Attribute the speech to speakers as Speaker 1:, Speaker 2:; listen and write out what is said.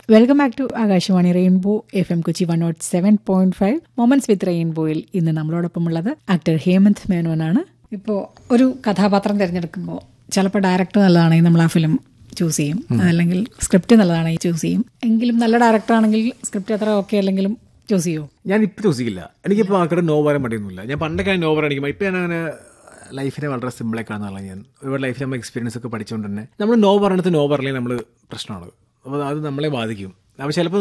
Speaker 1: welcome back to Akashvani rainbow F M Kochi one not seven point five moments with റെയിൻബോയിൽ ഇന്ന് നമ്മളോടൊപ്പമുള്ളത് actor Hemant മേനോനാണ് ഇപ്പോൾ ഒരു കഥാപാത്രം തിരഞ്ഞെടുക്കുമ്പോൾ ചിലപ്പോൾ ഡയറക്ടർ നല്ലതാണെങ്കിൽ നമ്മൾ ആ ഫിലിം ചൂസ് ചെയ്യും അതല്ലെങ്കിൽ സ്ക്രിപ്റ്റ് നല്ലതാണെങ്കിൽ ചൂസ് ചെയ്യും എങ്കിലും നല്ല ഡയറക്ടർ ആണെങ്കിൽ സ്ക്രിപ്റ്റ് അത്ര ഓക്കെ അല്ലെങ്കിലും ചൂസ് ചെയ്യുമോ
Speaker 2: ഞാൻ ഇപ്പം ചോദിക്കില്ല എനിക്കിപ്പോൾ ആൾക്കാരുടെ നോ പറയാൻ മടിയൊന്നുമില്ല ഞാൻ പണ്ടൊക്കെ നോ പറയാനിരിക്കും ഇപ്പം ഞാൻ അങ്ങനെ ലൈഫിനെ വളരെ സിമ്പിളായി കാണുന്നുള്ള ഞാൻ ഒരുപാട് ലൈഫിൽ നമ്മൾ എക്സ്പീരിയൻസ് ഒക്കെ പഠിച്ചുകൊണ്ട് തന്നെ നമ്മൾ നോ പറയണത് നോ പറയില്ലെങ്കിൽ നമ്മൾ പ്രശ്നമാണ് അപ്പോൾ അത് നമ്മളെ ബാധിക്കും അപ്പോൾ ചിലപ്പോൾ